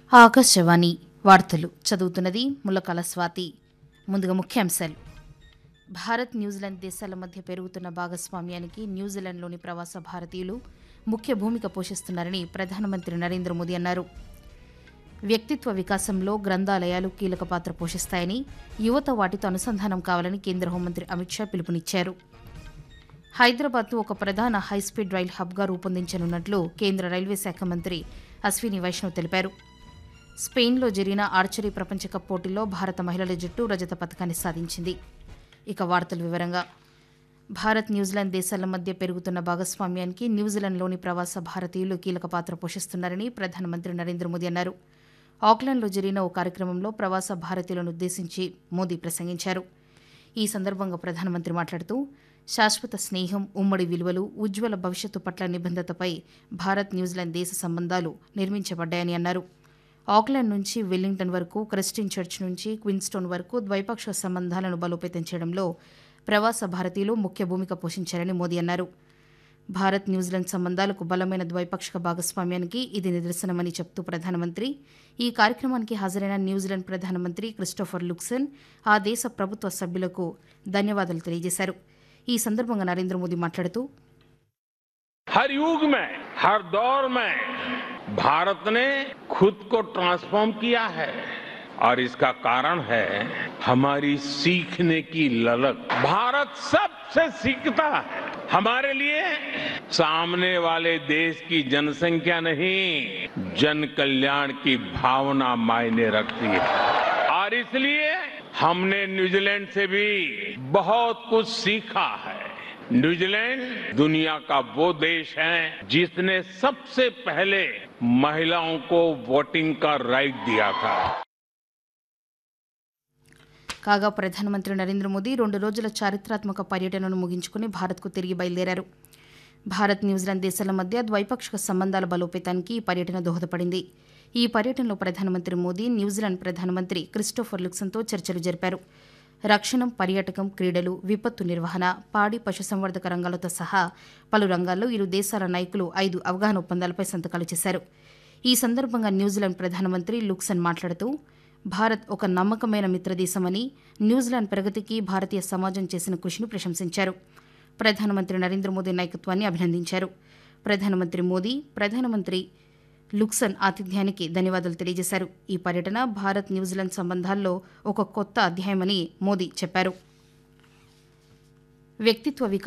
ఆకాశవాణి వార్తలు చదువుతున్నది ముల్లకాల స్వాతి ముందుగా ముఖ్యాంశాలు భారత్ న్యూజిలాండ్ దేశాల మధ్య పెరుగుతున్న భాగస్వామ్యానికి న్యూజిలాండ్లోని ప్రవాస భారతీయులు ముఖ్య భూమిక పోషిస్తున్నారని ప్రధానమంత్రి నరేంద్ర మోదీ అన్నారు వ్యక్తిత్వ వికాసంలో గ్రంథాలయాలు కీలక పాత్ర పోషిస్తాయని యువత వాటితో అనుసంధానం కావాలని కేంద్ర హోంమంత్రి అమిత్ షా పిలుపునిచ్చారు హైదరాబాద్ను ఒక ప్రధాన హైస్పీడ్ రైల్ హబ్గా రూపొందించనున్నట్లు కేంద్ర రైల్వే శాఖ మంత్రి అశ్విని వైష్ణవ్ తెలిపారు స్పెయిన్లో జరిగిన ఆర్చరీ ప్రపంచ కప్ పోటీల్లో భారత మహిళల జట్టు రజత పథకాన్ని సాధించింది ఇక వార్తల వివరంగా భారత్ న్యూజిలాండ్ దేశాల మధ్య పెరుగుతున్న భాగస్వామ్యానికి న్యూజిలాండ్లోని ప్రవాస భారతీయులు కీలక పాత్ర పోషిస్తున్నారని ప్రధానమంత్రి నరేంద్ర మోదీ అన్నారు ఆక్లాండ్లో జరిగిన ఓ కార్యక్రమంలో ప్రవాస భారతీయులను ఉద్దేశించి మోదీ ప్రసంగించారు ఈ సందర్భంగా ప్రధానమంత్రి మాట్లాడుతూ శాశ్వత స్నేహం ఉమ్మడి విలువలు ఉజ్వల భవిష్యత్తు పట్ల నిబద్ధతపై భారత్ న్యూజిలాండ్ దేశ సంబంధాలు నిర్మించబడ్డాయని అన్నారు ఆక్లాండ్ నుంచి వెల్లింగ్టన్ వరకు క్రిస్టియన్ చర్చ్ నుంచి క్విన్స్టోన్ వరకు ద్వైపాక్షిక సంబంధాలను బలోపేతం చేయడంలో ప్రవాస భారతీయులు ముఖ్య భూమిక పోషించారని మోదీ అన్నారు భారత్ న్యూజిలాండ్ సంబంధాలకు బలమైన ద్వైపాక్షిక భాగస్వామ్యానికి ఇది నిదర్శనమని చెప్తూ ప్రధానమంత్రి ఈ కార్యక్రమానికి హాజరైన న్యూజిలాండ్ ప్రధానమంత్రి క్రిస్టోఫర్ లుక్సన్ ఆ దేశ ప్రభుత్వ సభ్యులకు ధన్యవాదాలు తెలియజేశారు ఈ సందర్భంగా నరేంద్ర మోదీ మాట్లాడుతూ हर युग में हर दौर में भारत ने खुद को ट्रांसफॉर्म किया है और इसका कारण है हमारी सीखने की ललक भारत सबसे सीखता है हमारे लिए सामने वाले देश की जनसंख्या नहीं जन कल्याण की भावना मायने रखती है और इसलिए हमने न्यूजीलैंड से भी बहुत कुछ सीखा है न्यूजीलैंड दुनिया का वो देश है जिसने सबसे पहले महिलाओं को वोटिंग का राइट दिया था కాగా ప్రధానమంత్రి నరేంద్ర మోదీ రెండు రోజుల చారిత్రాత్మక పర్యటనను ముగించుకుని భారత్కు తిరిగి బయలుదేరారు భారత్ న్యూజిలాండ్ దేశాల మధ్య ద్వైపాక్షిక సంబంధాల బలోపేతానికి ఈ పర్యటన దోహదపడింది ఈ పర్యటనలో ప్రధానమంత్రి మోదీ న్యూజిలాండ్ ప్రధానమంత్రి క్రిస్టోఫర్ లుక్సన్తో చర్చలు జరిపారు రక్షణం పర్యాటకం క్రీడలు విపత్తు నిర్వహణ పాడి పశుసంవర్ధక రంగాలతో సహా పలు రంగాల్లో ఇరు దేశాల నాయకులు ఐదు అవగాహన ఒప్పందాలపై సంతకాలు చేశారు ఈ సందర్భంగా న్యూజిలాండ్ ప్రధానమంత్రి లుక్సన్ మాట్లాడుతూ భారత్ ఒక నమ్మకమైన మిత్రదేశమని న్యూజిలాండ్ ప్రగతికి భారతీయ సమాజం చేసిన కృషిని ప్రశంసించారు ప్రధానమంత్రి నరేంద్ర మోదీ నాయకత్వాన్ని అభినందించారు ప్రధానమంత్రి మోదీ ప్రధానమంత్రి లుక్సన్ ఆతిథ్యానికి ధన్యవాదాలు తెలియజేశారు ఈ పర్యటన భారత్ న్యూజిలాండ్ సంబంధాల్లో ఒక కొత్త అధ్యాయమని మోదీ చెప్పారు వ్యక్తిత్వ వికాసం